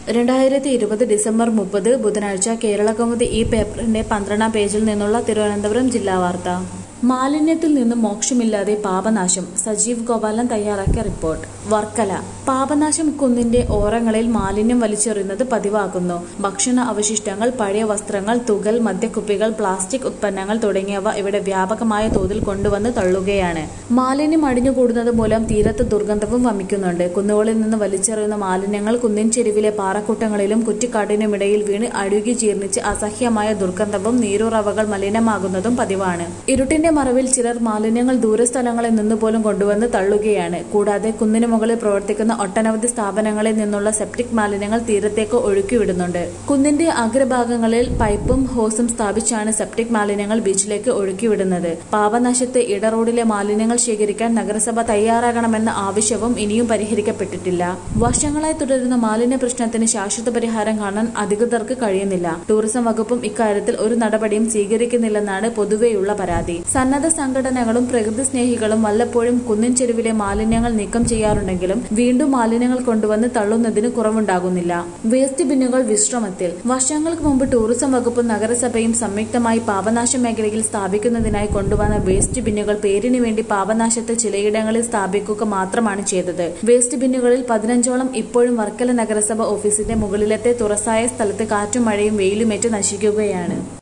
രണ്ടായിരത്തി ഇരുപത് ഡിസംബർ മുപ്പത് ബുധനാഴ്ച കേരളകൗമുദി ഈ പേപ്പറിന്റെ പന്ത്രണ്ടാം പേജിൽ നിന്നുള്ള തിരുവനന്തപുരം ജില്ലാ വാർത്ത മാലിന്യത്തിൽ നിന്നും മോക്ഷമില്ലാതെ പാപനാശം സജീവ് ഗോപാലൻ തയ്യാറാക്കിയ റിപ്പോർട്ട് വർക്കല പാപനാശം കുന്നിന്റെ ഓരങ്ങളിൽ മാലിന്യം വലിച്ചെറിയുന്നത് പതിവാക്കുന്നു ഭക്ഷണ അവശിഷ്ടങ്ങൾ പഴയ വസ്ത്രങ്ങൾ തുകൽ മദ്യക്കുപ്പികൾ പ്ലാസ്റ്റിക് ഉത്പന്നങ്ങൾ തുടങ്ങിയവ ഇവിടെ വ്യാപകമായ തോതിൽ കൊണ്ടുവന്ന് തള്ളുകയാണ് മാലിന്യം അടിഞ്ഞുകൂടുന്നത് മൂലം തീരത്ത് ദുർഗന്ധവും വമിക്കുന്നുണ്ട് കുന്നുകളിൽ നിന്ന് വലിച്ചെറിയുന്ന മാലിന്യങ്ങൾ കുന്നിൻ ചെരുവിലെ പാറക്കൂട്ടങ്ങളിലും കുറ്റിക്കാടിനുമിടയിൽ വീണ് അഴുകി ജീർണിച്ച് അസഹ്യമായ ദുർഗന്ധവും നീരുറവകൾ മലിനമാകുന്നതും പതിവാണ് ഇരുട്ടിന്റെ മറവിൽ ചിലർ മാലിന്യങ്ങൾ ദൂരസ്ഥലങ്ങളിൽ നിന്നുപോലും കൊണ്ടുവന്ന് തള്ളുകയാണ് കൂടാതെ കുന്നിന് മുകളിൽ പ്രവർത്തിക്കുന്ന ഒട്ടനവധി സ്ഥാപനങ്ങളിൽ നിന്നുള്ള സെപ്റ്റിക് മാലിന്യങ്ങൾ തീരത്തേക്ക് ഒഴുക്കിവിടുന്നുണ്ട് കുന്നിന്റെ അഗ്രഭാഗങ്ങളിൽ പൈപ്പും ഹോസും സ്ഥാപിച്ചാണ് സെപ്റ്റിക് മാലിന്യങ്ങൾ ബീച്ചിലേക്ക് ഒഴുക്കിവിടുന്നത് പാപനാശത്തെ ഇട റോഡിലെ മാലിന്യങ്ങൾ ശേഖരിക്കാൻ നഗരസഭ തയ്യാറാകണമെന്ന ആവശ്യവും ഇനിയും പരിഹരിക്കപ്പെട്ടിട്ടില്ല വർഷങ്ങളായി തുടരുന്ന മാലിന്യ പ്രശ്നത്തിന് ശാശ്വത പരിഹാരം കാണാൻ അധികൃതർക്ക് കഴിയുന്നില്ല ടൂറിസം വകുപ്പും ഇക്കാര്യത്തിൽ ഒരു നടപടിയും സ്വീകരിക്കുന്നില്ലെന്നാണ് പൊതുവെയുള്ള പരാതി സന്നദ്ധ സംഘടനകളും പ്രകൃതി സ്നേഹികളും വല്ലപ്പോഴും കുന്നിൻ ചെരുവിലെ മാലിന്യങ്ങൾ നീക്കം ചെയ്യാറുണ്ടെങ്കിലും വീണ്ടും മാലിന്യങ്ങൾ കൊണ്ടുവന്ന് തള്ളുന്നതിന് കുറവുണ്ടാകുന്നില്ല വേസ്റ്റ് ബിന്നുകൾ വിശ്രമത്തിൽ വർഷങ്ങൾക്ക് മുമ്പ് ടൂറിസം വകുപ്പും നഗരസഭയും സംയുക്തമായി പാപനാശ മേഖലയിൽ സ്ഥാപിക്കുന്നതിനായി കൊണ്ടുവന്ന വേസ്റ്റ് ബിന്നുകൾ പേരിന് വേണ്ടി പാപനാശത്തിൽ ചിലയിടങ്ങളിൽ സ്ഥാപിക്കുക മാത്രമാണ് ചെയ്തത് വേസ്റ്റ് ബിന്നുകളിൽ പതിനഞ്ചോളം ഇപ്പോഴും വർക്കല നഗരസഭ ഓഫീസിന്റെ മുകളിലത്തെ തുറസായ സ്ഥലത്ത് കാറ്റും മഴയും വെയിലുമേറ്റ് നശിക്കുകയാണ്